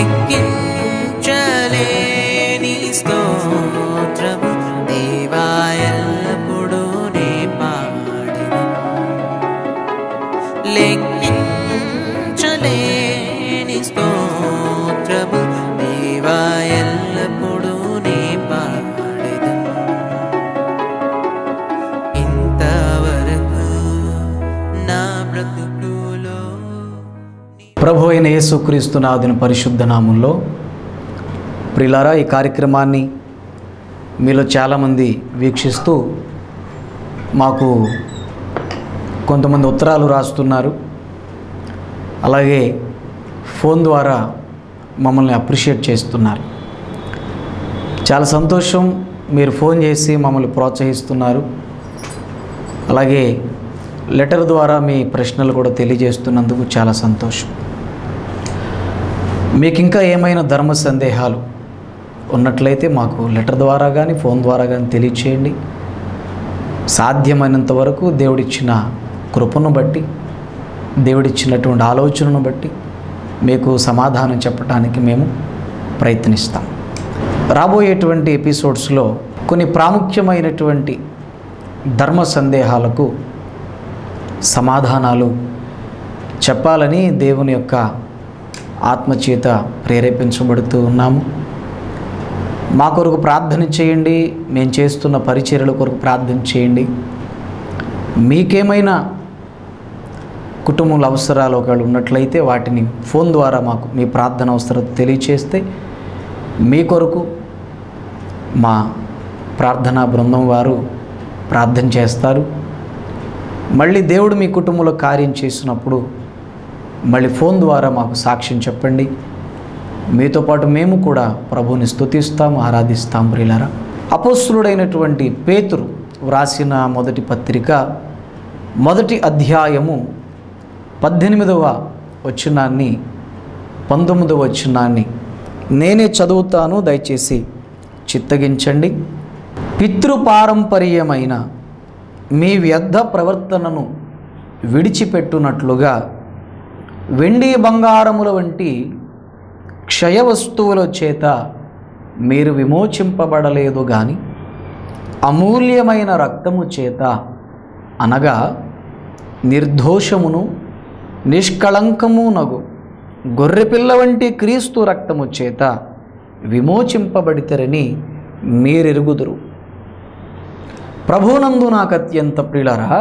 లెక్కించలేని స్తోత్రము దేవా ఎల్లప్పుడూ నే పాడెదను లెక్కించలేని స్తోత్రము దేవా ఎల్లప్పుడూ నే పాడెదను ఇంతవరకు నా బ్రతుకులో ప్రభు అయిన యేసుక్రీస్తు నాదుని పరిశుద్ధ నామంలో ప్రిలారా ఈ కార్యక్రమాన్ని మీలో చాలామంది వీక్షిస్తూ మాకు కొంతమంది ఉత్తరాలు రాస్తున్నారు అలాగే ఫోన్ ద్వారా మమ్మల్ని అప్రిషియేట్ చేస్తున్నారు చాలా సంతోషం మీరు ఫోన్ చేసి మమ్మల్ని ప్రోత్సహిస్తున్నారు అలాగే లెటర్ ద్వారా మీ ప్రశ్నలు కూడా తెలియజేస్తున్నందుకు చాలా సంతోషం మీకు ఇంకా ఏమైనా ధర్మ సందేహాలు ఉన్నట్లయితే మాకు లెటర్ ద్వారా కానీ ఫోన్ ద్వారా కానీ తెలియచేయండి సాధ్యమైనంత వరకు దేవుడిచ్చిన కృపను బట్టి దేవుడిచ్చినటువంటి ఆలోచనను బట్టి మీకు సమాధానం చెప్పడానికి మేము ప్రయత్నిస్తాం రాబోయేటువంటి ఎపిసోడ్స్లో కొన్ని ప్రాముఖ్యమైనటువంటి ధర్మ సందేహాలకు సమాధానాలు చెప్పాలని దేవుని యొక్క ఆత్మచేత ప్రేరేపించబడుతూ ఉన్నాము మా కొరకు ప్రార్థన చేయండి మేము చేస్తున్న పరిచర్యల కొరకు ప్రార్థన చేయండి మీకేమైనా కుటుంబంలో అవసరాలు ఒకవేళ ఉన్నట్లయితే వాటిని ఫోన్ ద్వారా మాకు మీ ప్రార్థన అవసరత తెలియచేస్తే మీ కొరకు మా ప్రార్థనా బృందం వారు ప్రార్థన చేస్తారు మళ్ళీ దేవుడు మీ కుటుంబంలో కార్యం చేసినప్పుడు మళ్ళీ ఫోన్ ద్వారా మాకు సాక్ష్యం చెప్పండి మీతో పాటు మేము కూడా ప్రభువుని స్తుతిస్తాం ఆరాధిస్తాం ప్రియులారా అపోస్తులుడైనటువంటి పేతురు వ్రాసిన మొదటి పత్రిక మొదటి అధ్యాయము పద్దెనిమిదవ వచనాన్ని పంతొమ్మిదవ వచనాన్ని నేనే చదువుతాను దయచేసి చిత్తగించండి పితృపారంపర్యమైన మీ వ్యర్థ ప్రవర్తనను విడిచిపెట్టునట్లుగా వెండి బంగారముల వంటి క్షయ వస్తువుల చేత మీరు విమోచింపబడలేదు కానీ అమూల్యమైన రక్తము చేత అనగా నిర్దోషమును నిష్కళంకమునగు గొర్రెపిల్ల వంటి క్రీస్తు రక్తము చేత విమోచింపబడితరని మీరెరుగుదురు ప్రభునందు నాకు అత్యంత ప్రియులరా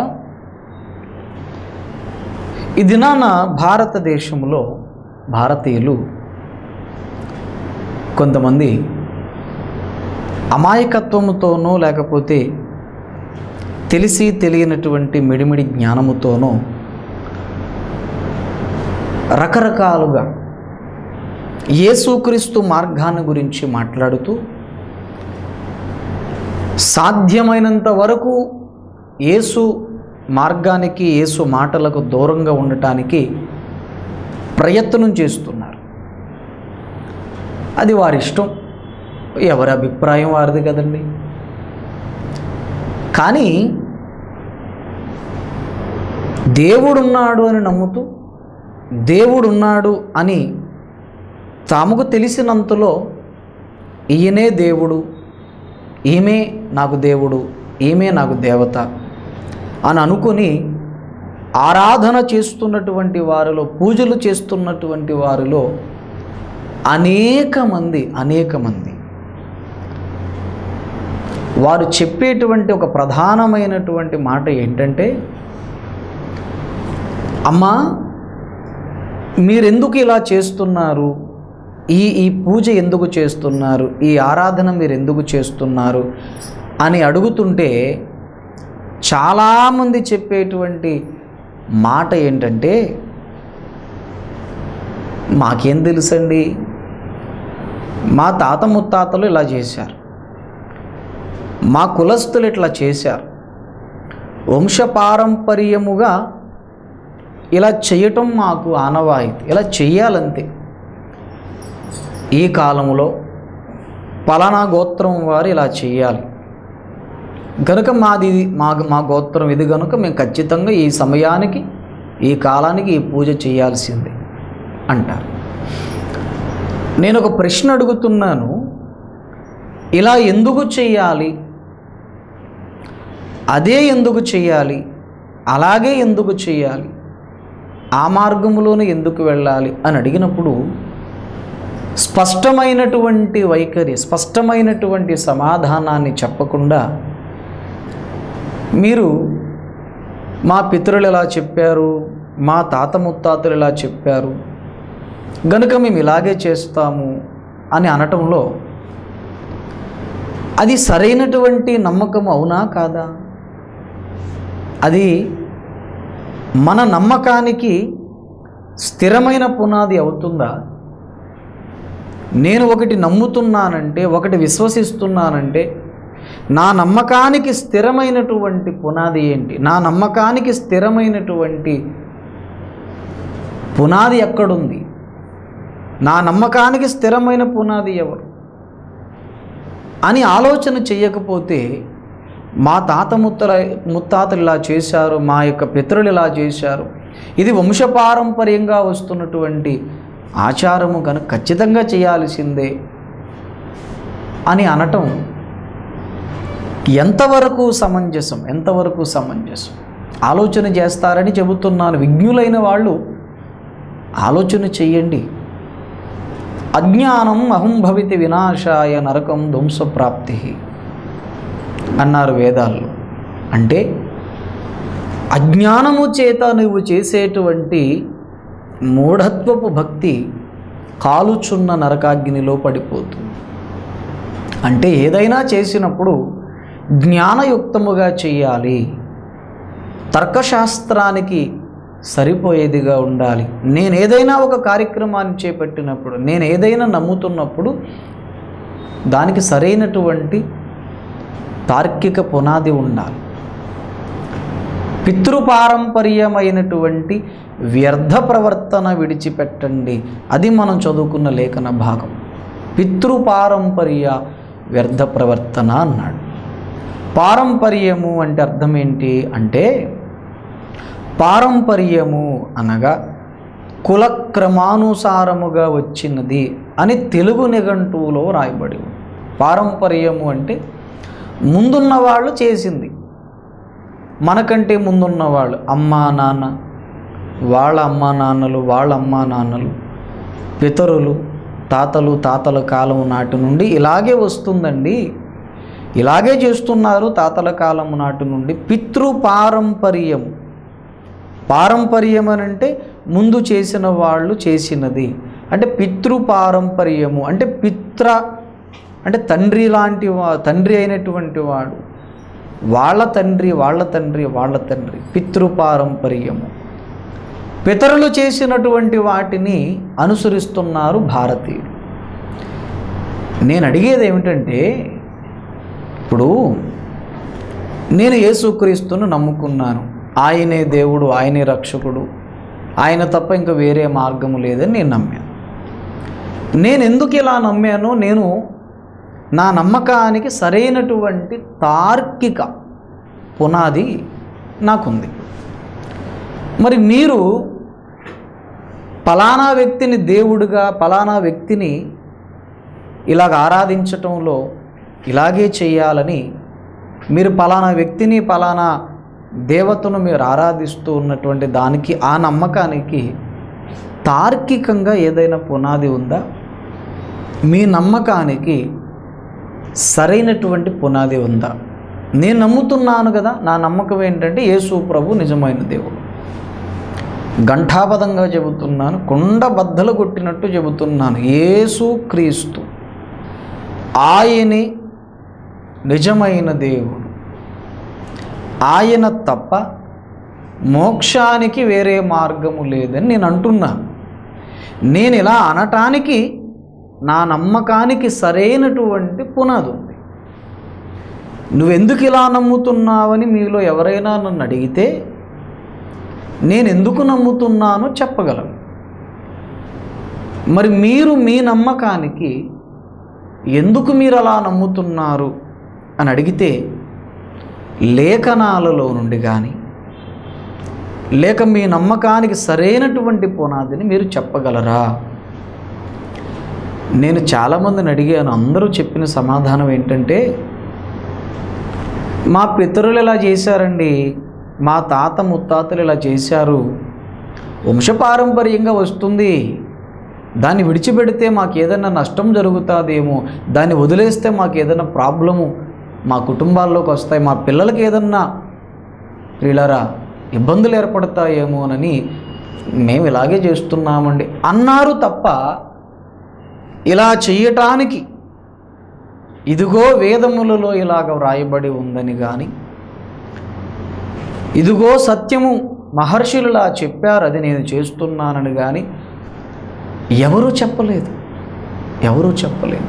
ఈ దినాన భారతదేశంలో భారతీయులు కొంతమంది అమాయకత్వముతోనో లేకపోతే తెలిసి తెలియనటువంటి మిడిమిడి జ్ఞానముతోనో రకరకాలుగా యేసుక్రీస్తు మార్గాన్ని గురించి మాట్లాడుతూ సాధ్యమైనంత వరకు యేసు మార్గానికి యేసు మాటలకు దూరంగా ఉండటానికి ప్రయత్నం చేస్తున్నారు అది వారి ఇష్టం ఎవరి అభిప్రాయం వారిది కదండి కానీ దేవుడున్నాడు అని నమ్ముతూ దేవుడున్నాడు అని తాముకు తెలిసినంతలో ఈయనే దేవుడు ఈమె నాకు దేవుడు ఈమె నాకు దేవత అని అనుకుని ఆరాధన చేస్తున్నటువంటి వారిలో పూజలు చేస్తున్నటువంటి వారిలో అనేక మంది అనేక మంది వారు చెప్పేటువంటి ఒక ప్రధానమైనటువంటి మాట ఏంటంటే అమ్మా మీరెందుకు ఇలా చేస్తున్నారు ఈ ఈ పూజ ఎందుకు చేస్తున్నారు ఈ ఆరాధన మీరు ఎందుకు చేస్తున్నారు అని అడుగుతుంటే చాలామంది చెప్పేటువంటి మాట ఏంటంటే మాకేం తెలుసండి మా తాత ముత్తాతలు ఇలా చేశారు మా కులస్తులు ఇట్లా చేశారు వంశపారంపర్యముగా ఇలా చేయటం మాకు ఆనవాయితీ ఇలా చెయ్యాలంతే ఈ కాలంలో పలానా గోత్రం వారు ఇలా చేయాలి కనుక మాది ఇది మా మా గోత్రం ఇది కనుక మేము ఖచ్చితంగా ఈ సమయానికి ఈ కాలానికి ఈ పూజ చేయాల్సిందే అంటారు నేను ఒక ప్రశ్న అడుగుతున్నాను ఇలా ఎందుకు చెయ్యాలి అదే ఎందుకు చెయ్యాలి అలాగే ఎందుకు చెయ్యాలి ఆ మార్గంలోనే ఎందుకు వెళ్ళాలి అని అడిగినప్పుడు స్పష్టమైనటువంటి వైఖరి స్పష్టమైనటువంటి సమాధానాన్ని చెప్పకుండా మీరు మా పితరులు ఇలా చెప్పారు మా తాత ముత్తాతలు ఇలా చెప్పారు గనుక మేము ఇలాగే చేస్తాము అని అనటంలో అది సరైనటువంటి నమ్మకం అవునా కాదా అది మన నమ్మకానికి స్థిరమైన పునాది అవుతుందా నేను ఒకటి నమ్ముతున్నానంటే ఒకటి విశ్వసిస్తున్నానంటే నా నమ్మకానికి స్థిరమైనటువంటి పునాది ఏంటి నా నమ్మకానికి స్థిరమైనటువంటి పునాది ఎక్కడుంది నా నమ్మకానికి స్థిరమైన పునాది ఎవరు అని ఆలోచన చేయకపోతే మా తాత ముత్తల ముత్తాతలు ఇలా చేశారు మా యొక్క పితరులు ఇలా చేశారు ఇది వంశపారంపర్యంగా వస్తున్నటువంటి ఆచారము కనుక ఖచ్చితంగా చేయాల్సిందే అని అనటం ఎంతవరకు సమంజసం ఎంతవరకు సమంజసం ఆలోచన చేస్తారని చెబుతున్నాను విజ్ఞులైన వాళ్ళు ఆలోచన చెయ్యండి అజ్ఞానం అహం భవితి వినాశాయ నరకం ధ్వంసప్రాప్తి అన్నారు వేదాల్లో అంటే అజ్ఞానము చేత నువ్వు చేసేటువంటి మూఢత్వపు భక్తి కాలుచున్న నరకాగ్నిలో పడిపోతుంది అంటే ఏదైనా చేసినప్పుడు జ్ఞానయుక్తముగా చేయాలి తర్కశాస్త్రానికి సరిపోయేదిగా ఉండాలి నేను ఏదైనా ఒక కార్యక్రమాన్ని చేపట్టినప్పుడు నేను ఏదైనా నమ్ముతున్నప్పుడు దానికి సరైనటువంటి తార్కిక పునాది ఉండాలి పితృపారంపర్యమైనటువంటి వ్యర్థ ప్రవర్తన విడిచిపెట్టండి అది మనం చదువుకున్న లేఖన భాగం పితృపారంపర్య వ్యర్థ ప్రవర్తన అన్నాడు పారంపర్యము అంటే అర్థం ఏంటి అంటే పారంపర్యము అనగా కులక్రమానుసారముగా వచ్చినది అని తెలుగు నిఘంటువులో రాయబడి ఉంది పారంపర్యము అంటే ముందున్న వాళ్ళు చేసింది మనకంటే ముందున్న వాళ్ళు అమ్మా నాన్న వాళ్ళ అమ్మా నాన్నలు వాళ్ళ అమ్మా నాన్నలు పితరులు తాతలు తాతల కాలం నాటి నుండి ఇలాగే వస్తుందండి ఇలాగే చేస్తున్నారు తాతల కాలం నాటి నుండి పితృ పారంపర్యం పారంపర్యం అని అంటే ముందు చేసిన వాళ్ళు చేసినది అంటే పితృ పారంపర్యము అంటే పిత్ర అంటే తండ్రి లాంటి వా తండ్రి అయినటువంటి వాడు వాళ్ళ తండ్రి వాళ్ళ తండ్రి వాళ్ళ తండ్రి పితృ పారంపర్యము పితరులు చేసినటువంటి వాటిని అనుసరిస్తున్నారు భారతీయులు నేను అడిగేది ఏమిటంటే ఇప్పుడు నేను యేసుక్రీస్తును నమ్ముకున్నాను ఆయనే దేవుడు ఆయనే రక్షకుడు ఆయన తప్ప ఇంకా వేరే మార్గము లేదని నేను నమ్మాను నేను ఎందుకు ఇలా నమ్మానో నేను నా నమ్మకానికి సరైనటువంటి తార్కిక పునాది నాకుంది మరి మీరు పలానా వ్యక్తిని దేవుడిగా పలానా వ్యక్తిని ఇలాగ ఆరాధించటంలో ఇలాగే చేయాలని మీరు పలానా వ్యక్తిని పలానా దేవతను మీరు ఆరాధిస్తూ ఉన్నటువంటి దానికి ఆ నమ్మకానికి తార్కికంగా ఏదైనా పునాది ఉందా మీ నమ్మకానికి సరైనటువంటి పునాది ఉందా నేను నమ్ముతున్నాను కదా నా నమ్మకం ఏంటంటే యేసు ప్రభు నిజమైన దేవుడు ఘంటాపదంగా చెబుతున్నాను కొండ బద్దలు కొట్టినట్టు చెబుతున్నాను యేసు క్రీస్తు ఆయనే నిజమైన దేవుడు ఆయన తప్ప మోక్షానికి వేరే మార్గము లేదని నేను అంటున్నాను నేను ఇలా అనటానికి నా నమ్మకానికి సరైనటువంటి పునాది ఉంది నువ్వెందుకు ఇలా నమ్ముతున్నావని మీలో ఎవరైనా నన్ను అడిగితే నేను ఎందుకు నమ్ముతున్నానో చెప్పగలను మరి మీరు మీ నమ్మకానికి ఎందుకు మీరు అలా నమ్ముతున్నారు అని అడిగితే లేఖనాలలో నుండి కానీ లేక మీ నమ్మకానికి సరైనటువంటి పునాదిని మీరు చెప్పగలరా నేను చాలామందిని అడిగాను అందరూ చెప్పిన సమాధానం ఏంటంటే మా పితరులు ఇలా చేశారండి మా తాత ముత్తాతలు ఇలా చేశారు వంశపారంపర్యంగా వస్తుంది దాన్ని విడిచిపెడితే మాకు ఏదైనా నష్టం జరుగుతుందేమో దాన్ని వదిలేస్తే మాకు ఏదైనా ప్రాబ్లము మా కుటుంబాల్లోకి వస్తాయి మా పిల్లలకి ఏదన్నా ప్రియులారా ఇబ్బందులు ఏర్పడతాయేమోనని మేము ఇలాగే చేస్తున్నామండి అన్నారు తప్ప ఇలా చేయటానికి ఇదిగో వేదములలో ఇలాగ వ్రాయబడి ఉందని కానీ ఇదిగో సత్యము మహర్షులులా చెప్పారు అది నేను చేస్తున్నానని కానీ ఎవరూ చెప్పలేదు ఎవరూ చెప్పలేదు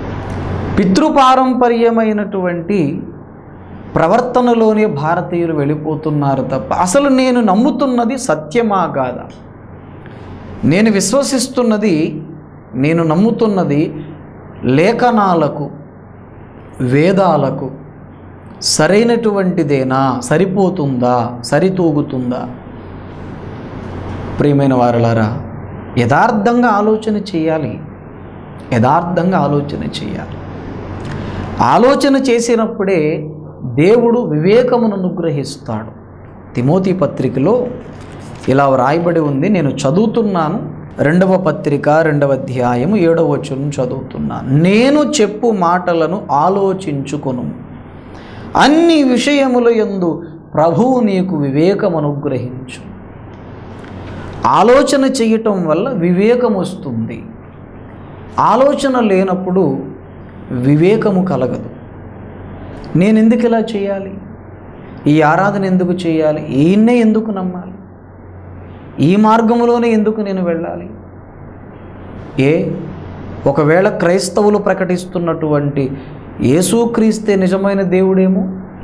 పితృపారంపర్యమైనటువంటి ప్రవర్తనలోనే భారతీయులు వెళ్ళిపోతున్నారు తప్ప అసలు నేను నమ్ముతున్నది సత్యమా కాదా నేను విశ్వసిస్తున్నది నేను నమ్ముతున్నది లేఖనాలకు వేదాలకు సరైనటువంటిదేనా సరిపోతుందా సరితూగుతుందా ప్రియమైన వారలారా యథార్థంగా ఆలోచన చేయాలి యథార్థంగా ఆలోచన చేయాలి ఆలోచన చేసినప్పుడే దేవుడు వివేకమును అనుగ్రహిస్తాడు తిమోతి పత్రికలో ఇలా వ్రాయబడి ఉంది నేను చదువుతున్నాను రెండవ పత్రిక రెండవ అధ్యాయము ఏడవ వచనం చదువుతున్నాను నేను చెప్పు మాటలను ఆలోచించుకొను అన్ని విషయముల యందు ప్రభువు నీకు వివేకం అనుగ్రహించు ఆలోచన చేయటం వల్ల వివేకం వస్తుంది ఆలోచన లేనప్పుడు వివేకము కలగదు నేను ఎందుకు ఇలా చేయాలి ఈ ఆరాధన ఎందుకు చేయాలి ఈయన్నే ఎందుకు నమ్మాలి ఈ మార్గంలోనే ఎందుకు నేను వెళ్ళాలి ఏ ఒకవేళ క్రైస్తవులు ప్రకటిస్తున్నటువంటి యేసుక్రీస్తే నిజమైన దేవుడేమో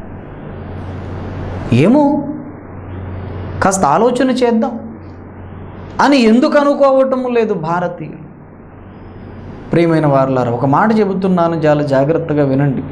ఏమో కాస్త ఆలోచన చేద్దాం అని ఎందుకు అనుకోవటం లేదు భారతీయులు ప్రియమైన వారులారా ఒక మాట చెబుతున్నాను చాలా జాగ్రత్తగా వినండి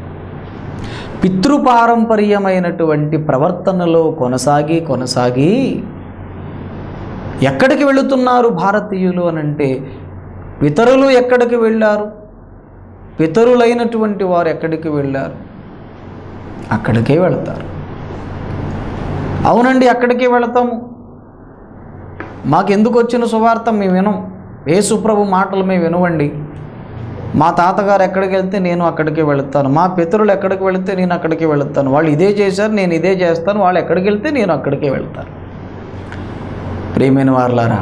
పితృపారంపర్యమైనటువంటి ప్రవర్తనలో కొనసాగి కొనసాగి ఎక్కడికి వెళుతున్నారు భారతీయులు అని అంటే పితరులు ఎక్కడికి వెళ్ళారు పితరులైనటువంటి వారు ఎక్కడికి వెళ్ళారు అక్కడికే వెళతారు అవునండి అక్కడికే వెళతాము మాకెందుకు వచ్చిన సువార్త మేము వినం యేసుప్రభు మాటలు మేము వినవండి మా తాతగారు ఎక్కడికి వెళ్తే నేను అక్కడికే వెళుతాను మా పితరులు ఎక్కడికి వెళితే నేను అక్కడికే వెళుతాను వాళ్ళు ఇదే చేశారు నేను ఇదే చేస్తాను వాళ్ళు ఎక్కడికి వెళ్తే నేను అక్కడికే వెళ్తాను ప్రియమైన వారులారా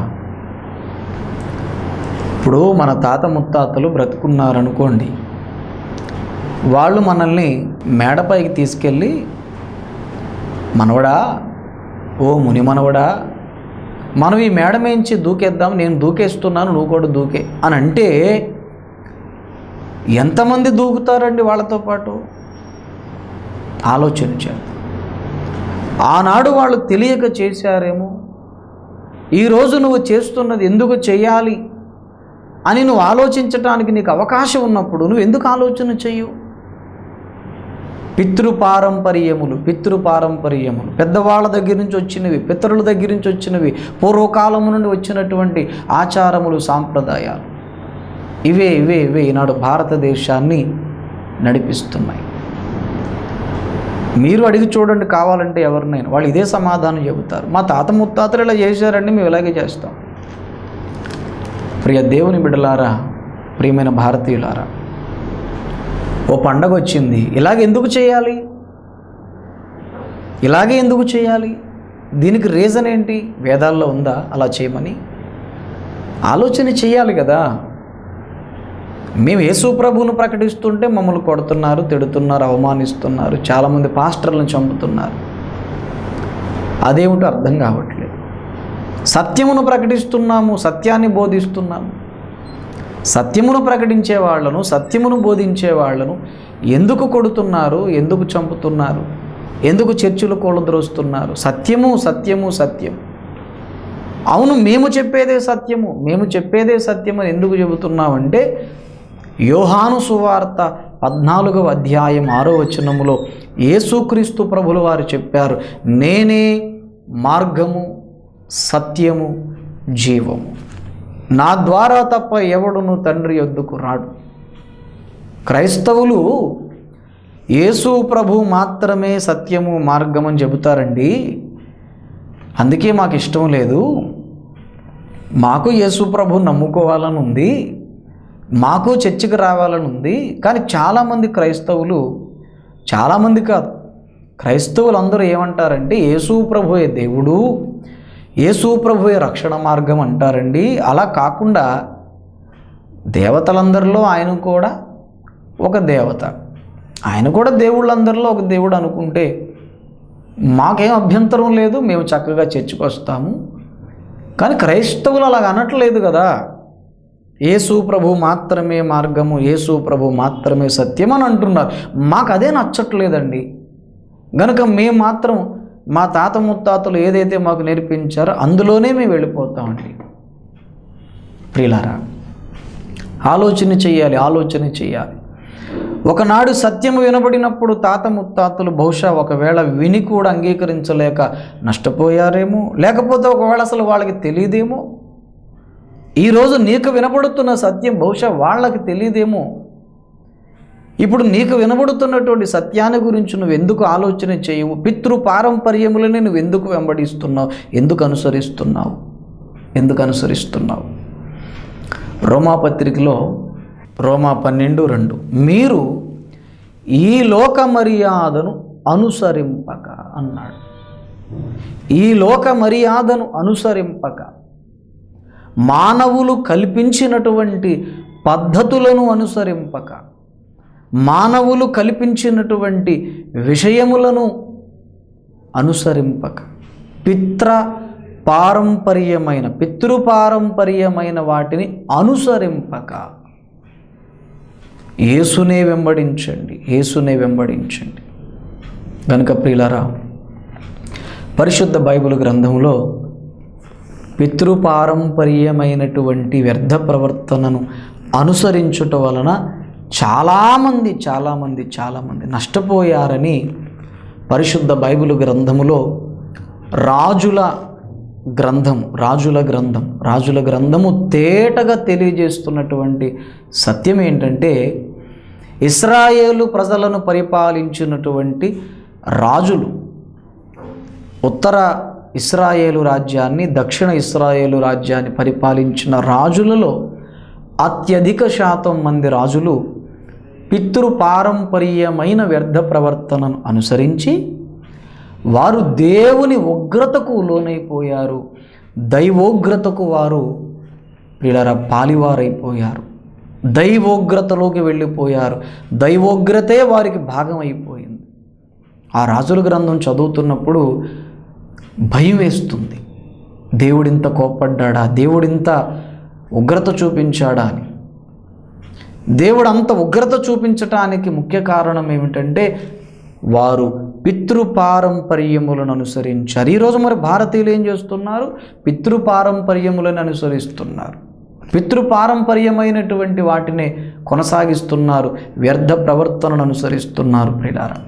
ఇప్పుడు మన తాత ముత్తాతలు బ్రతుకున్నారనుకోండి వాళ్ళు మనల్ని మేడపైకి తీసుకెళ్ళి మనవడా ఓ ముని మనవడా మనం ఈ మేడ మేంచి దూకేద్దాం నేను దూకేస్తున్నాను నువ్వు కూడా దూకే అని అంటే ఎంతమంది దూకుతారండి వాళ్ళతో పాటు ఆలోచన చేద్దాం ఆనాడు వాళ్ళు తెలియక చేశారేమో ఈరోజు నువ్వు చేస్తున్నది ఎందుకు చేయాలి అని నువ్వు ఆలోచించటానికి నీకు అవకాశం ఉన్నప్పుడు నువ్వు ఎందుకు ఆలోచన చెయ్యవు పితృపారంపర్యములు పితృపారంపర్యములు పెద్దవాళ్ళ దగ్గర నుంచి వచ్చినవి పితరుల దగ్గర నుంచి వచ్చినవి పూర్వకాలము నుండి వచ్చినటువంటి ఆచారములు సాంప్రదాయాలు ఇవే ఇవే ఇవే ఈనాడు భారతదేశాన్ని నడిపిస్తున్నాయి మీరు అడిగి చూడండి కావాలంటే ఎవరినైనా వాళ్ళు ఇదే సమాధానం చెబుతారు మా తాత ముత్తాతలు ఇలా చేశారండి మేము ఇలాగే చేస్తాం ప్రియ దేవుని బిడ్డలారా ప్రియమైన భారతీయులారా ఓ పండగ వచ్చింది ఇలాగ ఎందుకు చేయాలి ఇలాగే ఎందుకు చేయాలి దీనికి రీజన్ ఏంటి వేదాల్లో ఉందా అలా చేయమని ఆలోచన చేయాలి కదా మేము యేసు ప్రభువును ప్రకటిస్తుంటే మమ్మల్ని కొడుతున్నారు తిడుతున్నారు అవమానిస్తున్నారు చాలామంది పాస్టర్లను చంపుతున్నారు అదేమిటో అర్థం కావట్లేదు సత్యమును ప్రకటిస్తున్నాము సత్యాన్ని బోధిస్తున్నాము సత్యమును ప్రకటించే వాళ్ళను సత్యమును బోధించే వాళ్ళను ఎందుకు కొడుతున్నారు ఎందుకు చంపుతున్నారు ఎందుకు చర్చిలు కోళ్ళద్రోస్తున్నారు సత్యము సత్యము సత్యం అవును మేము చెప్పేదే సత్యము మేము చెప్పేదే సత్యము అని ఎందుకు చెబుతున్నామంటే యోహాను సువార్త పద్నాలుగవ అధ్యాయం ఆరో వచనములో యేసుక్రీస్తు ప్రభులు వారు చెప్పారు నేనే మార్గము సత్యము జీవము నా ద్వారా తప్ప ఎవడును తండ్రి యొద్దకు రాడు క్రైస్తవులు యేసు ప్రభు మాత్రమే సత్యము మార్గం అని చెబుతారండి అందుకే మాకు ఇష్టం లేదు మాకు యేసు ప్రభు నమ్ముకోవాలని ఉంది మాకు చర్చికి రావాలని ఉంది కానీ చాలామంది క్రైస్తవులు చాలామంది కాదు క్రైస్తవులు అందరూ ఏమంటారంటే యేసు ప్రభువే దేవుడు యేసు ప్రభువే రక్షణ మార్గం అంటారండి అలా కాకుండా దేవతలందరిలో ఆయన కూడా ఒక దేవత ఆయన కూడా దేవుళ్ళందరిలో ఒక దేవుడు అనుకుంటే మాకేం అభ్యంతరం లేదు మేము చక్కగా చర్చికి వస్తాము కానీ క్రైస్తవులు అలాగ అనట్లేదు కదా యేసు ప్రభు మాత్రమే మార్గము యేసు ప్రభు మాత్రమే సత్యం అని అంటున్నారు మాకు అదే నచ్చట్లేదండి గనుక మేము మాత్రం మా తాత ముత్తాతలు ఏదైతే మాకు నేర్పించారో అందులోనే మేము వెళ్ళిపోతామండి ప్రియులారా ఆలోచన చేయాలి ఆలోచన చేయాలి ఒకనాడు సత్యము వినబడినప్పుడు తాత ముత్తాతలు బహుశా ఒకవేళ విని కూడా అంగీకరించలేక నష్టపోయారేమో లేకపోతే ఒకవేళ అసలు వాళ్ళకి తెలియదేమో ఈరోజు నీకు వినబడుతున్న సత్యం బహుశా వాళ్ళకి తెలియదేమో ఇప్పుడు నీకు వినబడుతున్నటువంటి సత్యాన్ని గురించి నువ్వు ఎందుకు ఆలోచన చేయవు పితృ పారంపర్యములని నువ్వు ఎందుకు వెంబడిస్తున్నావు ఎందుకు అనుసరిస్తున్నావు ఎందుకు అనుసరిస్తున్నావు రోమా పత్రికలో రోమా పన్నెండు రెండు మీరు ఈ లోక మర్యాదను అనుసరింపక అన్నాడు ఈ లోక మర్యాదను అనుసరింపక మానవులు కల్పించినటువంటి పద్ధతులను అనుసరింపక మానవులు కల్పించినటువంటి విషయములను అనుసరింపక పిత్ర పారంపర్యమైన పితృపారంపర్యమైన వాటిని అనుసరింపక యేసునే వెంబడించండి యేసునే వెంబడించండి కనుక ప్రియులరా పరిశుద్ధ బైబిల్ గ్రంథంలో పితృపారంపర్యమైనటువంటి వ్యర్థ ప్రవర్తనను అనుసరించుట వలన చాలామంది చాలామంది చాలామంది నష్టపోయారని పరిశుద్ధ బైబిల్ గ్రంథములో రాజుల గ్రంథం రాజుల గ్రంథం రాజుల గ్రంథము తేటగా తెలియజేస్తున్నటువంటి సత్యం ఏంటంటే ఇస్రాయేలు ప్రజలను పరిపాలించినటువంటి రాజులు ఉత్తర ఇస్రాయేలు రాజ్యాన్ని దక్షిణ ఇస్రాయేలు రాజ్యాన్ని పరిపాలించిన రాజులలో అత్యధిక శాతం మంది రాజులు పితృపారంపర్యమైన వ్యర్థ ప్రవర్తనను అనుసరించి వారు దేవుని ఉగ్రతకు లోనైపోయారు దైవోగ్రతకు వారు వీళ్ళ పాలివారైపోయారు దైవోగ్రతలోకి వెళ్ళిపోయారు దైవోగ్రతే వారికి భాగం అయిపోయింది ఆ రాజుల గ్రంథం చదువుతున్నప్పుడు భయం వేస్తుంది దేవుడింత కోప్పడ్డా దేవుడింత ఉగ్రత చూపించాడా అని దేవుడు అంత ఉగ్రత చూపించటానికి ముఖ్య కారణం ఏమిటంటే వారు పితృపారంపర్యములను అనుసరించారు ఈరోజు మరి భారతీయులు ఏం చేస్తున్నారు పితృపారంపర్యములను అనుసరిస్తున్నారు పితృపారంపర్యమైనటువంటి వాటినే కొనసాగిస్తున్నారు వ్యర్థ ప్రవర్తనను అనుసరిస్తున్నారు ప్రిలారా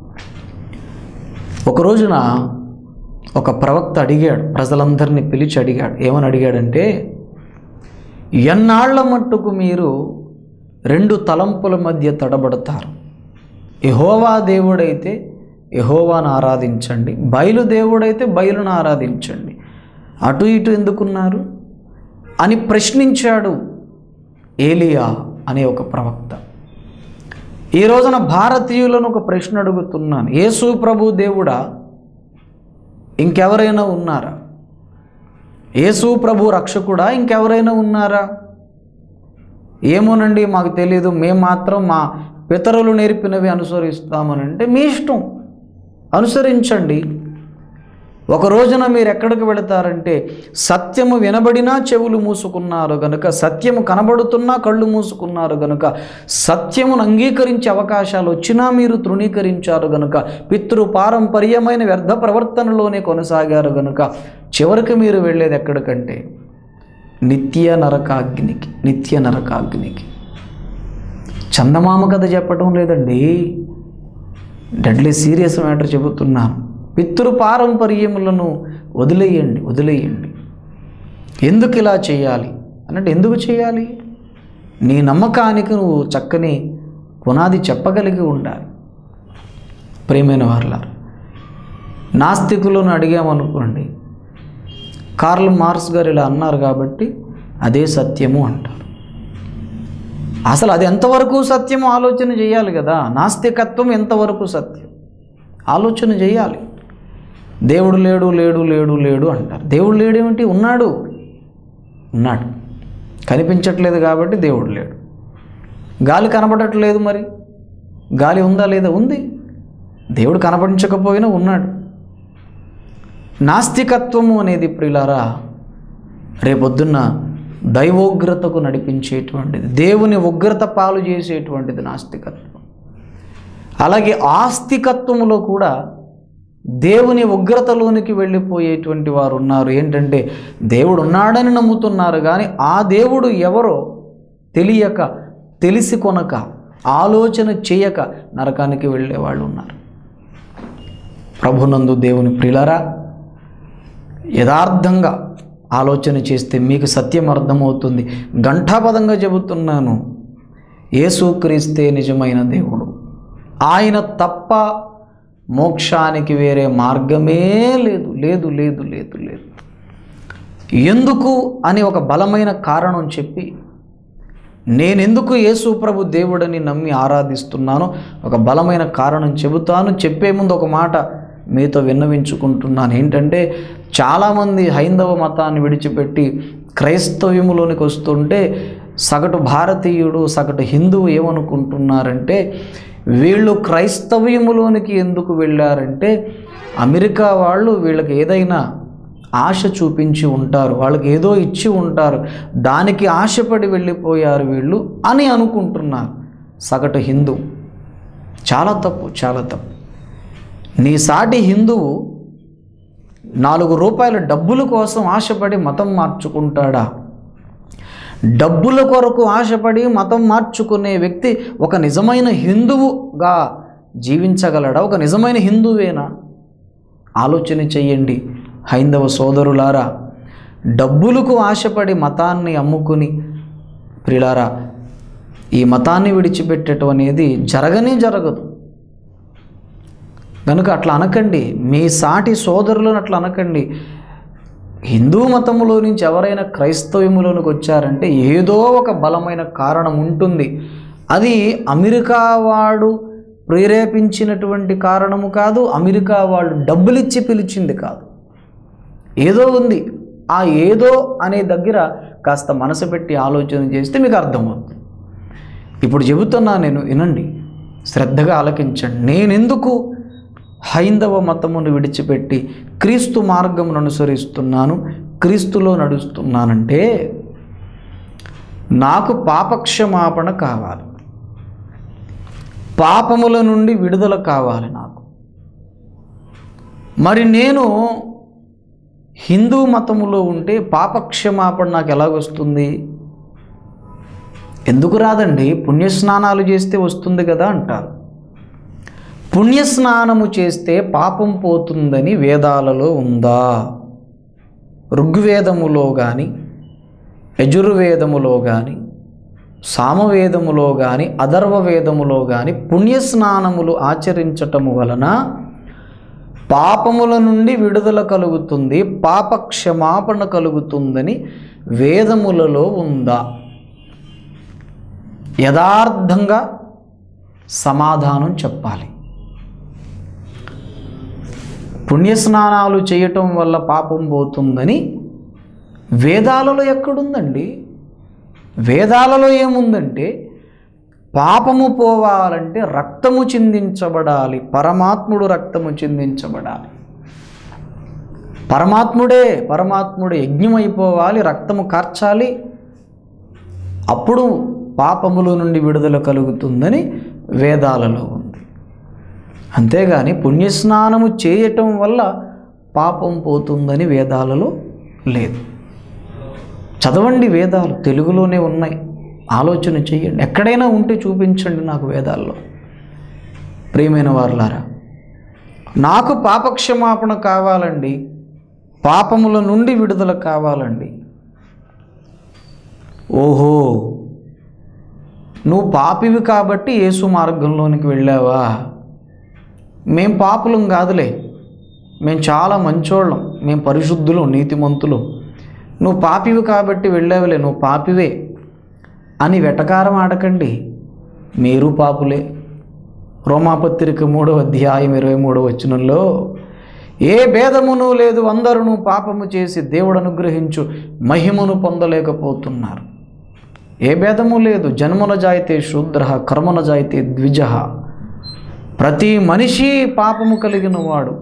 ఒక రోజున ఒక ప్రవక్త అడిగాడు ప్రజలందరినీ పిలిచి అడిగాడు ఏమని అడిగాడంటే ఎన్నాళ్ల మట్టుకు మీరు రెండు తలంపుల మధ్య తడబడతారు యహోవా దేవుడైతే యహోవాను ఆరాధించండి బయలు దేవుడైతే బయలును ఆరాధించండి అటు ఇటు ఎందుకున్నారు అని ప్రశ్నించాడు ఏలియా అనే ఒక ప్రవక్త ఈ రోజున భారతీయులను ఒక ప్రశ్న అడుగుతున్నాను యేసు ప్రభు దేవుడా ఇంకెవరైనా ఉన్నారా యేసు ప్రభు రక్షకుడా ఇంకెవరైనా ఉన్నారా ఏమోనండి మాకు తెలియదు మేము మాత్రం మా పితరులు నేర్పినవి అనుసరిస్తామనంటే మీ ఇష్టం అనుసరించండి ఒక రోజున మీరు ఎక్కడికి వెళతారంటే సత్యము వినబడినా చెవులు మూసుకున్నారు గనుక సత్యము కనబడుతున్నా కళ్ళు మూసుకున్నారు గనుక సత్యమును అంగీకరించే అవకాశాలు వచ్చినా మీరు తృణీకరించారు గనుక పితృ పారంపర్యమైన వ్యర్థ ప్రవర్తనలోనే కొనసాగారు గనుక చివరికి మీరు వెళ్ళేది ఎక్కడికంటే నిత్య నరకాగ్నికి నిత్య నరకాగ్నికి చందమామ కథ చెప్పడం లేదండి డెడ్లీ సీరియస్ మ్యాటర్ చెబుతున్నాను పితృ పారంపర్యములను వదిలేయండి వదిలేయండి ఎందుకు ఇలా చేయాలి అన్నట్టు ఎందుకు చేయాలి నీ నమ్మకానికి నువ్వు చక్కని పునాది చెప్పగలిగి ఉండాలి ప్రియమైన వార్ల నాస్తికులను అడిగామనుకోండి కార్ల్ మార్క్స్ గారు ఇలా అన్నారు కాబట్టి అదే సత్యము అంటారు అసలు అది ఎంతవరకు సత్యమో ఆలోచన చేయాలి కదా నాస్తికత్వం ఎంతవరకు సత్యం ఆలోచన చేయాలి దేవుడు లేడు లేడు లేడు లేడు అంటారు దేవుడు లేడేమిటి ఉన్నాడు ఉన్నాడు కనిపించట్లేదు కాబట్టి దేవుడు లేడు గాలి కనబడట్లేదు మరి గాలి ఉందా లేదా ఉంది దేవుడు కనపడించకపోయినా ఉన్నాడు నాస్తికత్వము అనేది ప్రియులారా రేపొద్దున్న దైవోగ్రతకు నడిపించేటువంటిది దేవుని ఉగ్రత పాలు చేసేటువంటిది నాస్తికత్వం అలాగే ఆస్తికత్వములో కూడా దేవుని ఉగ్రతలోనికి వెళ్ళిపోయేటువంటి వారు ఉన్నారు ఏంటంటే దేవుడు ఉన్నాడని నమ్ముతున్నారు కానీ ఆ దేవుడు ఎవరో తెలియక తెలిసి కొనక ఆలోచన చేయక నరకానికి వెళ్ళే వాళ్ళు ఉన్నారు ప్రభునందు దేవుని ప్రిలరా యథార్థంగా ఆలోచన చేస్తే మీకు సత్యం అర్థమవుతుంది ఘంటాపదంగా చెబుతున్నాను యేసుక్రీస్తే నిజమైన దేవుడు ఆయన తప్ప మోక్షానికి వేరే మార్గమే లేదు లేదు లేదు లేదు లేదు ఎందుకు అని ఒక బలమైన కారణం చెప్పి నేనెందుకు యేసు ప్రభు దేవుడని నమ్మి ఆరాధిస్తున్నానో ఒక బలమైన కారణం చెబుతాను చెప్పే ముందు ఒక మాట మీతో విన్నవించుకుంటున్నాను ఏంటంటే చాలామంది హైందవ మతాన్ని విడిచిపెట్టి క్రైస్తవ్యములోనికి వస్తుంటే సగటు భారతీయుడు సగటు హిందువు ఏమనుకుంటున్నారంటే వీళ్ళు క్రైస్తవ్యములోనికి ఎందుకు వెళ్ళారంటే అమెరికా వాళ్ళు వీళ్ళకి ఏదైనా ఆశ చూపించి ఉంటారు వాళ్ళకి ఏదో ఇచ్చి ఉంటారు దానికి ఆశపడి వెళ్ళిపోయారు వీళ్ళు అని అనుకుంటున్నారు సగటు హిందూ చాలా తప్పు చాలా తప్పు నీ సాటి హిందువు నాలుగు రూపాయల డబ్బుల కోసం ఆశపడి మతం మార్చుకుంటాడా డబ్బుల కొరకు ఆశపడి మతం మార్చుకునే వ్యక్తి ఒక నిజమైన హిందువుగా జీవించగలడా ఒక నిజమైన హిందువేనా ఆలోచన చెయ్యండి హైందవ సోదరులారా డబ్బులకు ఆశపడి మతాన్ని అమ్ముకుని ప్రిలారా ఈ మతాన్ని విడిచిపెట్టడం అనేది జరగనే జరగదు కనుక అట్లా అనకండి మీ సాటి సోదరులను అట్లా అనకండి హిందూ మతములో నుంచి ఎవరైనా క్రైస్తవ్యములోనికి వచ్చారంటే ఏదో ఒక బలమైన కారణం ఉంటుంది అది అమెరికా వాడు ప్రేరేపించినటువంటి కారణము కాదు అమెరికా వాళ్ళు డబ్బులిచ్చి పిలిచింది కాదు ఏదో ఉంది ఆ ఏదో అనే దగ్గర కాస్త మనసు పెట్టి ఆలోచన చేస్తే మీకు అర్థమవుతుంది ఇప్పుడు చెబుతున్నా నేను వినండి శ్రద్ధగా ఆలకించండి నేనెందుకు హైందవ మతమును విడిచిపెట్టి క్రీస్తు మార్గమును అనుసరిస్తున్నాను క్రీస్తులో నడుస్తున్నానంటే నాకు పాపక్షమాపణ కావాలి పాపముల నుండి విడుదల కావాలి నాకు మరి నేను హిందూ మతములో ఉంటే పాపక్షమాపణ నాకు ఎలాగొస్తుంది ఎందుకు రాదండి పుణ్యస్నానాలు చేస్తే వస్తుంది కదా అంటారు పుణ్యస్నానము చేస్తే పాపం పోతుందని వేదాలలో ఉందా ఋగ్వేదములో కానీ యజుర్వేదములో కానీ సామవేదములో కానీ అధర్వ వేదములో కానీ పుణ్యస్నానములు ఆచరించటము వలన పాపముల నుండి విడుదల కలుగుతుంది పాప క్షమాపణ కలుగుతుందని వేదములలో ఉందా యథార్థంగా సమాధానం చెప్పాలి పుణ్యస్నానాలు చేయటం వల్ల పాపం పోతుందని వేదాలలో ఎక్కడుందండి వేదాలలో ఏముందంటే పాపము పోవాలంటే రక్తము చిందించబడాలి పరమాత్ముడు రక్తము చిందించబడాలి పరమాత్ముడే పరమాత్ముడే యజ్ఞమైపోవాలి రక్తము కార్చాలి అప్పుడు పాపముల నుండి విడుదల కలుగుతుందని వేదాలలో ఉంది అంతేగాని పుణ్యస్నానము చేయటం వల్ల పాపం పోతుందని వేదాలలో లేదు చదవండి వేదాలు తెలుగులోనే ఉన్నాయి ఆలోచన చేయండి ఎక్కడైనా ఉంటే చూపించండి నాకు వేదాల్లో ప్రియమైన వారులారా నాకు పాపక్షమాపణ కావాలండి పాపముల నుండి విడుదల కావాలండి ఓహో నువ్వు పాపివి కాబట్టి యేసు మార్గంలోనికి వెళ్ళావా మేం పాపులం కాదులే మేము చాలా మంచోళ్ళం మేము పరిశుద్ధులు నీతిమంతులు నువ్వు పాపివి కాబట్టి వెళ్ళావులే నువ్వు పాపివే అని వెటకారం ఆడకండి మీరు పాపులే రోమాపత్రిక మూడవ అధ్యాయం ఇరవై మూడవ వచనంలో ఏ భేదమును లేదు అందరూ పాపము చేసి దేవుడు అనుగ్రహించు మహిమను పొందలేకపోతున్నారు ఏ భేదము లేదు జన్మన జాయితే శూద్ర కర్మన జాయితే ద్విజ ప్రతి మనిషి పాపము కలిగిన వాడు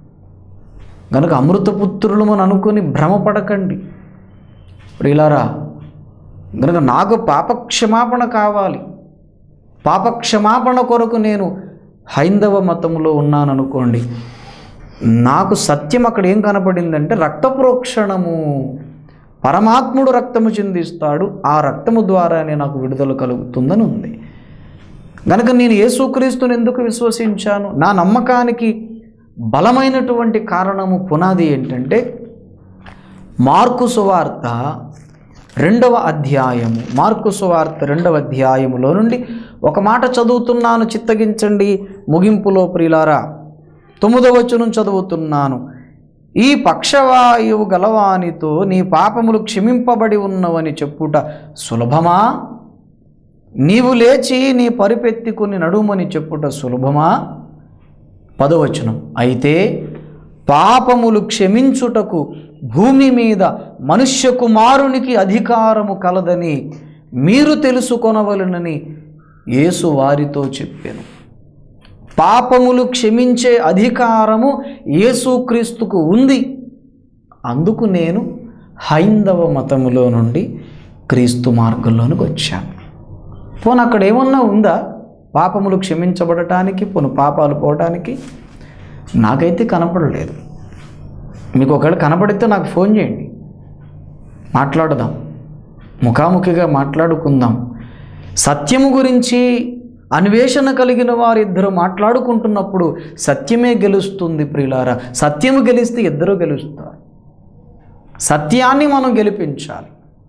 గనుక అమృతపుత్రులు అని అనుకుని భ్రమపడకండి ప్రియులారా గనుక నాకు పాపక్షమాపణ కావాలి పాపక్షమాపణ కొరకు నేను హైందవ మతంలో ఉన్నాననుకోండి నాకు సత్యం అక్కడ ఏం కనపడిందంటే రక్తప్రోక్షణము పరమాత్ముడు రక్తము చిందిస్తాడు ఆ రక్తము ద్వారానే నాకు విడుదల కలుగుతుందని ఉంది గనక నేను యేసుక్రీస్తుని ఎందుకు విశ్వసించాను నా నమ్మకానికి బలమైనటువంటి కారణము పునాది ఏంటంటే మార్కు సువార్త రెండవ అధ్యాయము మార్కు సువార్త రెండవ అధ్యాయములో నుండి ఒక మాట చదువుతున్నాను చిత్తగించండి ముగింపులో ప్రియులారా తొమ్మిదవ వచనం చదువుతున్నాను ఈ పక్షవాయువు గలవానితో నీ పాపములు క్షమింపబడి ఉన్నవని చెప్పుట సులభమా నీవు లేచి నీ పరిపెత్తుకుని నడుమని చెప్పుట సులభమా పదవచనం అయితే పాపములు క్షమించుటకు భూమి మీద మనుష్య కుమారునికి అధికారము కలదని మీరు తెలుసుకొనవలనని యేసు వారితో చెప్పాను పాపములు క్షమించే అధికారము యేసుక్రీస్తుకు ఉంది అందుకు నేను హైందవ మతములో నుండి క్రీస్తు మార్గంలోనికి వచ్చాను పోను అక్కడ ఏమన్నా ఉందా పాపములు క్షమించబడటానికి పోను పాపాలు పోవటానికి నాకైతే కనపడలేదు మీకు ఒకవేళ కనపడితే నాకు ఫోన్ చేయండి మాట్లాడదాం ముఖాముఖిగా మాట్లాడుకుందాం సత్యము గురించి అన్వేషణ కలిగిన వారిద్దరు మాట్లాడుకుంటున్నప్పుడు సత్యమే గెలుస్తుంది ప్రియులారా సత్యము గెలిస్తే ఇద్దరు గెలుస్తారు సత్యాన్ని మనం గెలిపించాలి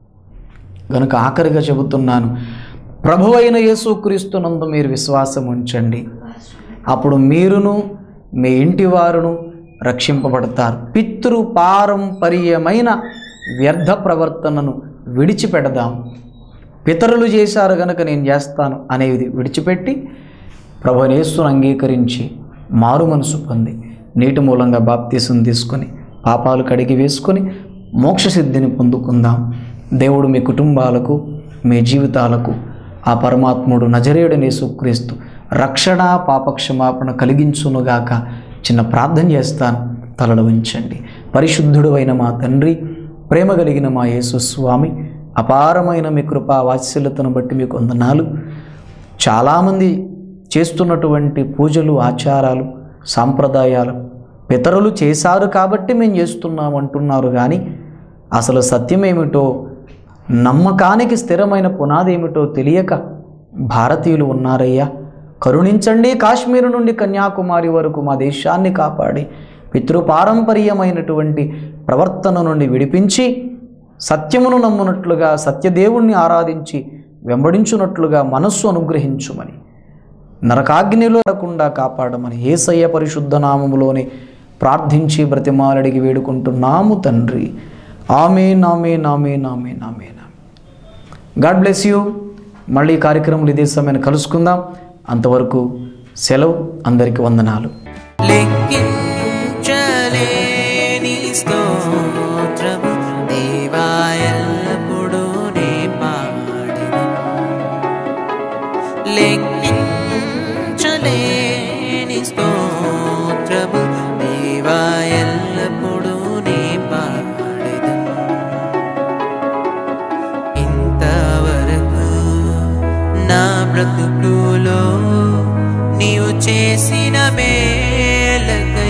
గనుక ఆఖరిగా చెబుతున్నాను ప్రభు అయిన యేసుక్రీస్తునందు మీరు విశ్వాసం ఉంచండి అప్పుడు మీరును మీ ఇంటి వారును రక్షింపబడతారు పితృ పారంపర్యమైన వ్యర్థ ప్రవర్తనను విడిచిపెడదాం పితరులు చేశారు గనుక నేను చేస్తాను అనేది విడిచిపెట్టి ప్రభునేసును అంగీకరించి మారు మనసు పొంది నీటి మూలంగా బాప్తీసం తీసుకొని పాపాలు కడిగి వేసుకొని మోక్షసిద్ధిని పొందుకుందాం దేవుడు మీ కుటుంబాలకు మీ జీవితాలకు ఆ పరమాత్ముడు నజరేయుడు యేసుక్రీస్తు రక్షణ పాపక్షమాపణ కలిగించునుగాక చిన్న ప్రార్థన చేస్తాను తలలు ఉంచండి పరిశుద్ధుడు అయిన మా తండ్రి ప్రేమ కలిగిన మా యేసు స్వామి అపారమైన మీ కృపా వాత్సల్యతను బట్టి మీకు వందనాలు చాలామంది చేస్తున్నటువంటి పూజలు ఆచారాలు సాంప్రదాయాలు పితరులు చేశారు కాబట్టి మేము చేస్తున్నాం అంటున్నారు కానీ అసలు సత్యమేమిటో నమ్మకానికి స్థిరమైన పునాది ఏమిటో తెలియక భారతీయులు ఉన్నారయ్యా కరుణించండి కాశ్మీరు నుండి కన్యాకుమారి వరకు మా దేశాన్ని కాపాడి పితృపారంపర్యమైనటువంటి ప్రవర్తన నుండి విడిపించి సత్యమును నమ్మునట్లుగా సత్యదేవుణ్ణి ఆరాధించి వెంబడించున్నట్లుగా మనస్సు అనుగ్రహించుమని నరకాగ్నిలో పడకుండా కాపాడమని ఏసయ్య పరిశుద్ధ నామములోనే ప్రార్థించి బ్రతిమాలడిగి వేడుకుంటున్నాము తండ్రి ఆమె నామే నామే నామే నామే గాడ్ బ్లెస్ యూ మళ్ళీ ఈ కార్యక్రమం ఇదే సమయాన్ని కలుసుకుందాం అంతవరకు సెలవు అందరికీ వందనాలు లెక్కించలేని స్తోత్రము దేవా ఎల్లప్పుడూ నే పాడెను లెక్కించలేని స్తోత్రము దేవా ఎల్లప్పుడూ నే పాడెను ఇంతవరకు నా బ్రతుకులో నీవు చేసిన మేలకై